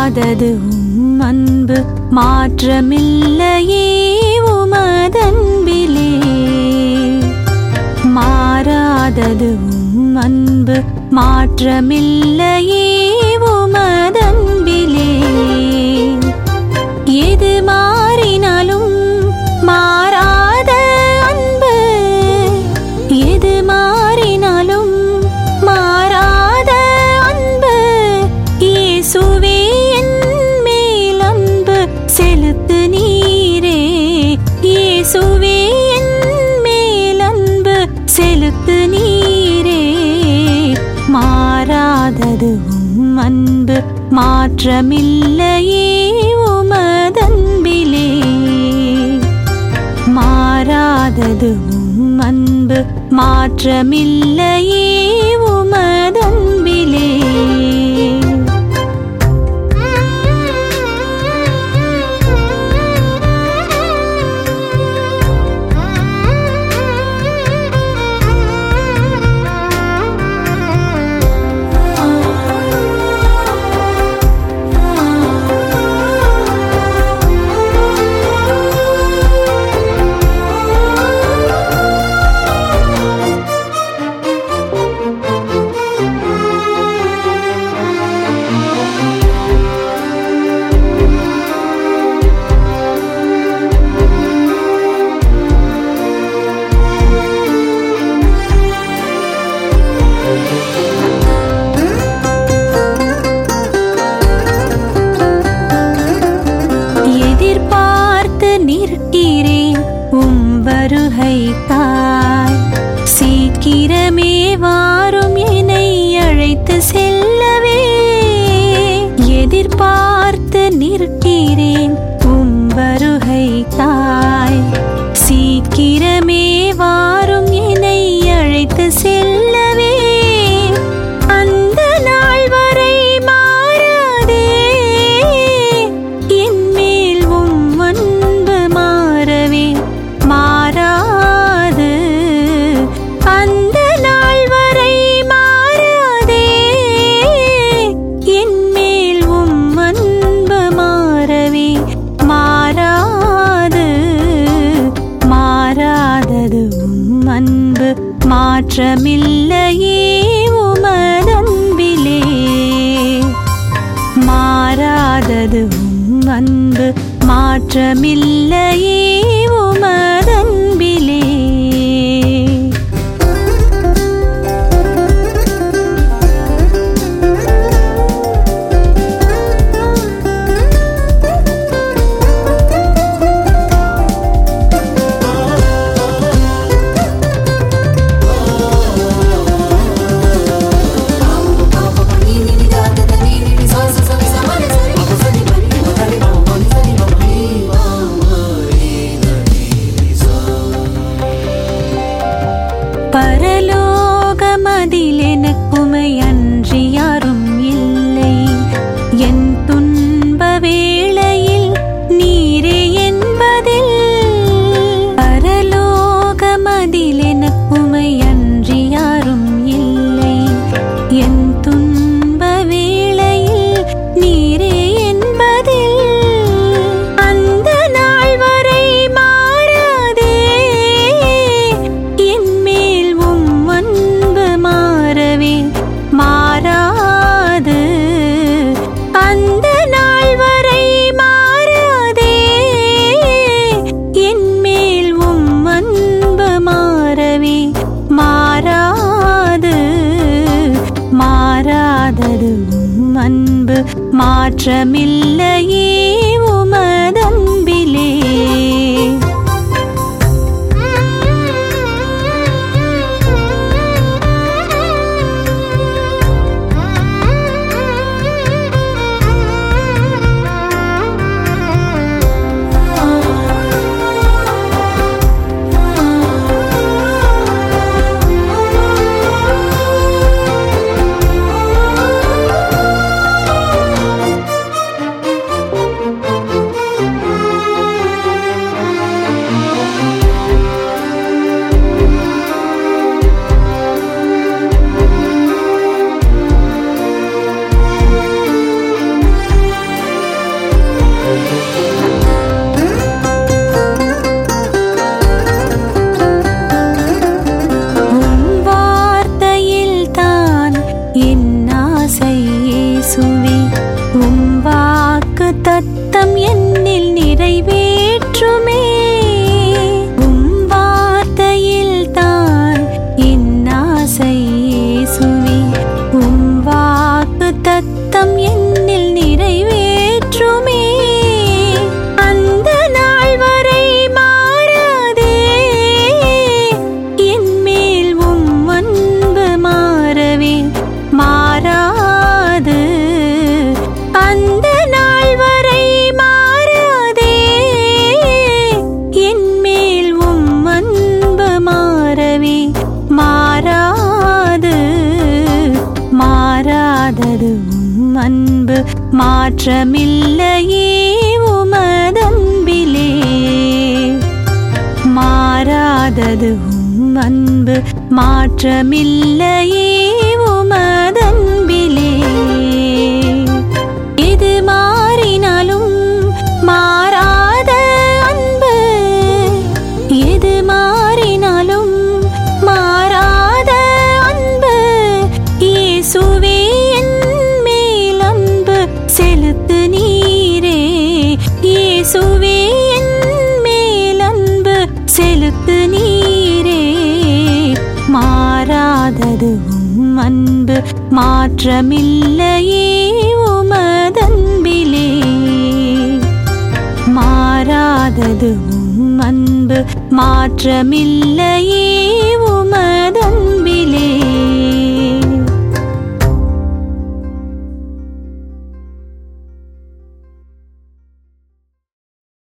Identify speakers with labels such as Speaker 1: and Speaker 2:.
Speaker 1: மாறாதது உம் அன்பு மாற்றமில்லையே உமதன்பிலே மாறாதது உம் அன்பு மாற்றமில்லையே உமதன்பிலே எது மாறினாலும் மாறாத அன்பு எது மாறினாலும் மாறாத அன்பு இயேசுவே என் மேல் அன்பு செலுத்து நீரே இயேசுவே என் மேல் அன்பு செலுத்து நீரே மாறாதது உம் அன்பு மாற்றமில்லையே உமதன்பிலே மாறாதது உம் அன்பு மாற்றமில்லையே உமதன்பிலே எதிர்பார்த்து நிற்கிறேன் உம் வருகை தாய் சீக்கிரமே வாரும் என்னை அழைத்து செல்லவே எதிர்பார்த்து நிற்கிறேன் உம் வருகை தாய் சீக்கிரமே வாரும் என்னை அழைத்து செல்லவே அந்த நாள் வரை மாறாதே என் மேல் உம் அன்பு மாறவே மாறாது அந்த நாள் வரை மாறாதே என் மேல் உம் அன்பு மாறவே மாறாது மாறாதது உம் அன்பு மாற்றமில்லையே உமதன்பிலே மாறாதது உம் அன்பு மாற்றமில்லையே உமதன்பிலே பரலோகமதில் எனக்குமை அன்றி யாரும் இல்லை என் துன்ப வேளையில் நீரே என்பதில் பரலோகமதில் எனக்குமை அன்றி யாரும் இல்லை என் துன்ப வேளையில் நீரே என்பதில் அந்த நாள் வரை மாறாதே என் மேல் உம் அன்பு மாறவே மாறாது அந்த நாள் வரை மாறாதே என் மேல் உம் அன்பு மாறவே மாறாது மாறாதது உம் அன்பு மாற்றமில்லையே உமதன்பிலே மாற்றமில்லையே உமதன்பிலே மாறாதது உம் அன்பு மாற்றமில்லையே உமதன்பிலே எது மாறினாலும் மாறாத அன்பு எது மாறினாலும் மாறாத அன்பு இயேசுவே என் மேல் அன்பு செலுத்து நீரே இயேசுவே என் மேல் அன்பு செலுத்து நீரே மாறாதது உம் அன்பு மாற்றமில்லையே உமதன்பிலே மாறாதது உம் அன்பு மாற்றமில்லையே